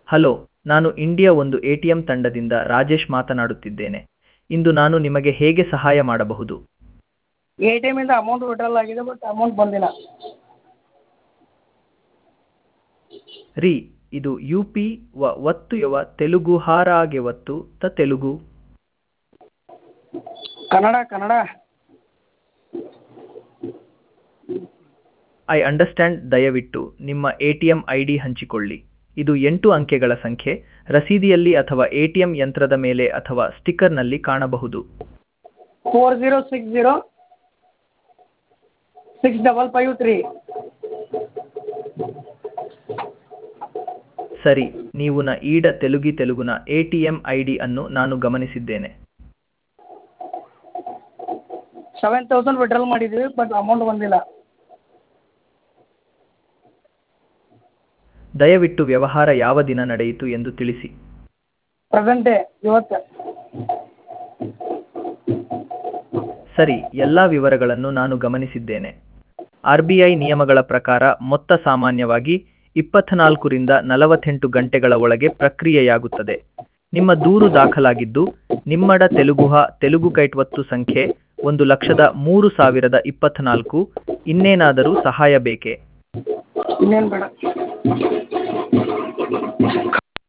hello ನಾನು India ಒಂದು A T M ತಂಡದಿಂದ ರಾಜೇಶ್ ಮಾತನಾಡುತ್ತಿದ್ದೇನೆ ಇಂದು ನಾನು ನಿಮಗೆ ಹೇಗೆ ಸಹಾಯ ಮಾಡಬಹುದು ಎ ಟಿ ಎಮ್ಮಿಂದ ಅಮೌಂಟ್ ವಿಡ್ರಾಲ್ ಆಗಿದೆ ಬಟ್ ಅಮೌಂಟ್ ಬಂದಿಲ್ಲ ರೀ ಇದು ಯು ಪಿ ವ ಒತ್ತು ಯವ ತೆಲುಗು ಹಾರಾಗೆ ಒತ್ತು ತ ತೆಲುಗು ಕನ್ನಡ ಕನ್ನಡ ಐ ಅಂಡರ್ಸ್ಟ್ಯಾಂಡ್ ದಯವಿಟ್ಟು ನಿಮ್ಮ A T M I D ಹಂಚಿಕೊಳ್ಳಿ ಇದು ಎಂಟು ಅಂಕೆಗಳ ಸಂಖ್ಯೆ ರಸೀದಿಯಲ್ಲಿ ಅಥವಾ ಎ ಟಿ ಎಂ ಯಂತ್ರದ ಮೇಲೆ ಅಥವಾ ಸ್ಟಿಕ್ಕರ್ನಲ್ಲಿ ಕಾಣಬಹುದು four zero six zero six double five three ಸರಿ ನೀವು ನ ಈಡ ತೆಲುಗಿ ತೆಲುಗುನ A T M I D ಅನ್ನು ನಾನು ಗಮನಿಸಿದ್ದೇನೆ ಸೆವೆನ್ ತೌಸಂಡ್ ವಿಡ್ರಾಲ್ ಮಾಡಿದ್ದೀವಿ ಬಟ್ ಅಮೌಂಟ್ ಬಂದಿಲ್ಲ ದಯವಿಟ್ಟು ವ್ಯವಹಾರ ಯಾವ ದಿನ ನಡೆಯಿತು ಎಂದು ತಿಳಿಸಿ ಪ್ರೆಸೆಂಟ್ ಡೇ ಇವತ್ತು ಸರಿ ಎಲ್ಲ ವಿವರಗಳನ್ನು ನಾನು ಗಮನಿಸಿದ್ದೇನೆ ಆರ್ ಬಿ ಐ ನಿಯಮಗಳ ಪ್ರಕಾರ ಮೊತ್ತ ಸಾಮಾನ್ಯವಾಗಿ ಇಪ್ಪತ್ನಾಲ್ಕರಿಂದ ನಲವತ್ತೆಂಟು ಗಂಟೆಗಳ ಒಳಗೆ ಪ್ರಕ್ರಿಯೆಯಾಗುತ್ತದೆ ನಿಮ್ಮ ದೂರು ದಾಖಲಾಗಿದ್ದು ನಿಮ್ಮಡ ತೆಲುಗುಹ ತೆಲುಗು ಕೈಟ್ವತ್ತು ಸಂಖ್ಯೆ ಒಂದು ಲಕ್ಷದ ಮೂರು ಸಾವಿರದ ಇಪ್ಪತ್ನಾಲ್ಕು ಇನ್ನೇನಾದರೂ ಸಹಾಯ ಬೇಕೇ ಇನ್ನೇನು ಬೇಡ